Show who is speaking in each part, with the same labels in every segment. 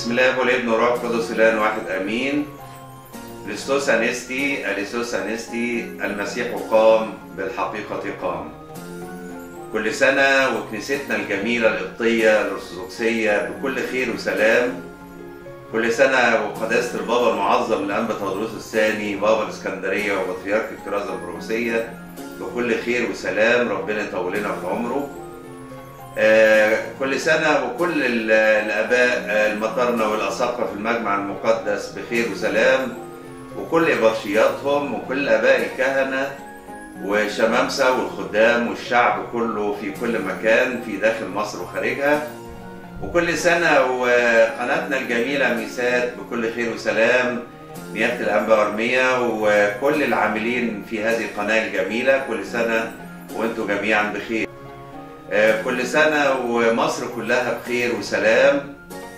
Speaker 1: بسم الله والابن والروح القدس الان واحد امين لستوس انستي اليسوس انستي المسيح قام بالحقيقه قام كل سنه وكنيستنا الجميله القبطيه الارثوذكسيه بكل خير وسلام كل سنه وقداسه البابا المعظم الانبا تودروس الثاني بابا الاسكندريه وبطريرك الكرازه البروسيه بكل خير وسلام ربنا يطول لنا في عمره آه، كل سنة وكل ال- الآباء آه، المطرنة والأساقفة في المجمع المقدس بخير وسلام وكل إبرشياتهم وكل آباء الكهنة وشمامسة والخدام والشعب كله في كل مكان في داخل مصر وخارجها وكل سنة وقناتنا الجميلة ميسات بكل خير وسلام نيابة الأنبا أرمية وكل العاملين في هذه القناة الجميلة كل سنة وأنتم جميعا بخير آه، كل سنة ومصر كلها بخير وسلام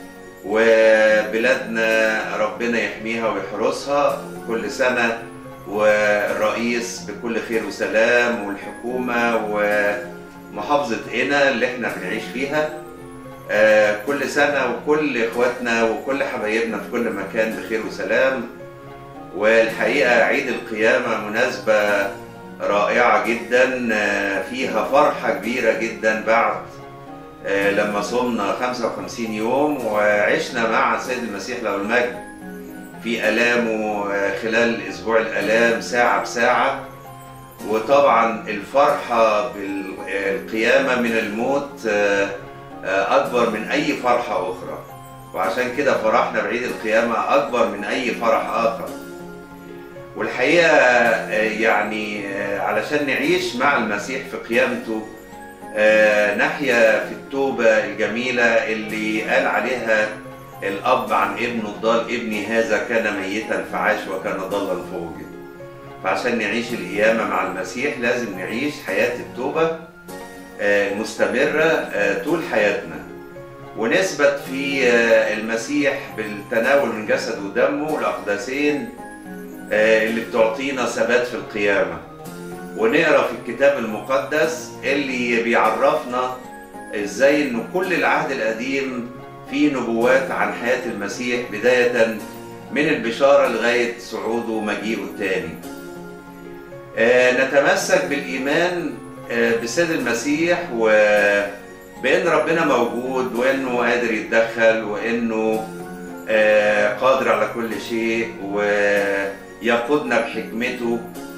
Speaker 1: وبلادنا ربنا يحميها ويحرسها كل سنة والرئيس بكل خير وسلام والحكومة ومحافظة قنا اللي احنا بنعيش فيها آه، كل سنة وكل اخواتنا وكل حبايبنا في كل مكان بخير وسلام والحقيقة عيد القيامة مناسبة رائعة جدا آه، فيها فرحة كبيرة جدا بعد آه، لما صمنا 55 يوم وعشنا مع السيد المسيح له المجد في آلامه آه، خلال أسبوع الآلام ساعة بساعة وطبعا الفرحة بالقيامة من الموت آه، آه، أكبر من أي فرحة أخرى وعشان كده فرحنا بعيد القيامة أكبر من أي فرح آخر والحقيقة آه، يعني آه، علشان نعيش مع المسيح في قيامته آه، نحيا في التوبة الجميلة اللي قال عليها الأب عن ابنه الضال ابني هذا كان ميتا فعاش وكان ضالا فوجد فعشان نعيش القيامة مع المسيح لازم نعيش حياة التوبة آه، المستمرة آه، طول حياتنا ونثبت في آه، المسيح بالتناول من جسده ودمه الأقداسين آه، اللي بتعطينا ثبات في القيامة ونقرا في الكتاب المقدس اللي بيعرفنا ازاي ان كل العهد القديم فيه نبوات عن حياة المسيح بداية من البشارة لغاية صعوده ومجيئه الثاني آه، نتمسك بالإيمان آه، بسيد المسيح وبأن ربنا موجود وأنه قادر يتدخل وأنه آه، قادر على كل شيء ويقودنا بحكمته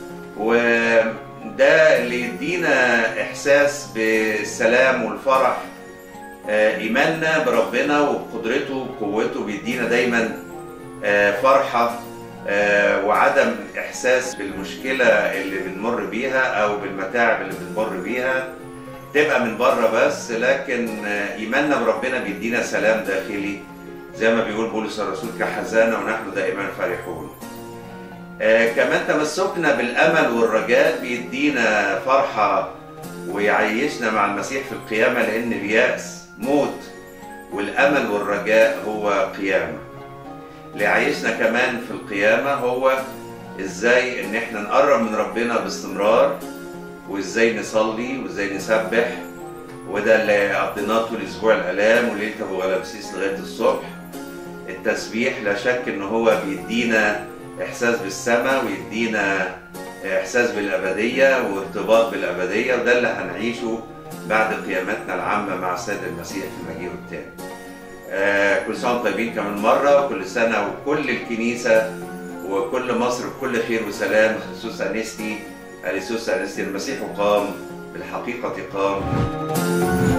Speaker 1: وده اللي يدينا إحساس بالسلام والفرح آه، إيماننا بربنا وبقدرته وبقوته بيدينا دايما آه، فرحة آه، وعدم إحساس بالمشكلة اللي بنمر بيها أو بالمتاعب اللي بنمر بيها تبقى من بره بس لكن آه، إيماننا بربنا بيدينا سلام داخلي زي ما بيقول بولس الرسول كحزانة ونحن دائما فرحون آه، كمان تمسكنا بالأمل والرجاء بيدينا فرحة ويعيشنا مع المسيح في القيامة لأن اليأس موت والأمل والرجاء هو قيامة اللي عايشنا كمان في القيامة هو ازاي ان احنا نقرب من ربنا باستمرار وازاي نصلي وازاي نسبح وده اللي قضيناه طول اسبوع الالام وليله ابو غلبسيس لغايه الصبح التسبيح لا شك ان هو بيدينا احساس بالسماء ويدينا احساس بالابديه وارتباط بالابديه وده اللي هنعيشه بعد قيامتنا العامه مع السيد المسيح في مجيئه التاني آه، كل سنه وانتم طيبين كمان مره وكل سنه وكل الكنيسه وكل مصر بكل خير وسلام خصوص انستي اليسوس انستي المسيح قام بالحقيقه قام